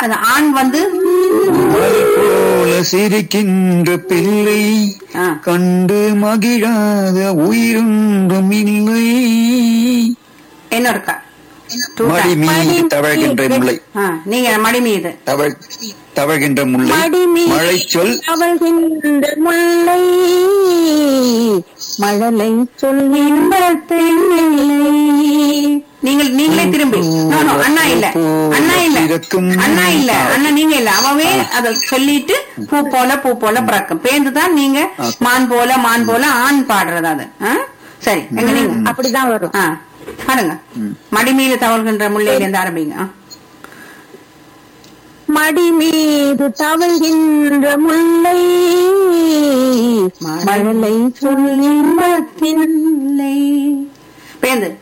அது ஆண் வந்து மலர் போல சிரிக்கின்ற பிள்ளை ஆ. கண்டு மகிழாத உயிரொன்றும் இல்லை என்ன இருக்கா மடி மீது தவழ்கின்ற முல்லை ஆ, நீங்க மடி மீது தவழ் தவழ்கின்ற முல்லை மடிமீ மழை சொல் அவள்கின்ற முல்லை மழலை சொல்லின்பத்தில் நீங்கள் நீங்களே திரும்பி No, no, அண்ணா இல்ல அண்ணா இல்ல பிறக்கும் அண்ணா இல்ல அண்ணா நீங்க இல்ல அவவே அத சொல்லிட்டு பூ போல பூ போல பிறக்கும் பேந்துதான் நீங்க மான் போல மான் போல ஆண் பாடுறது அது ஆ? சரி எங்க நீங்க அப்படிதான் வரும் ஆ, பாருங்க மடிமீது தவழ்கின்ற முல்லையில இருந்து ஆரம்பிங்க ஆ. மடி மீது தவழ்கின்ற முல்லை மழலை சொல்லின்பத்தில் பேந்து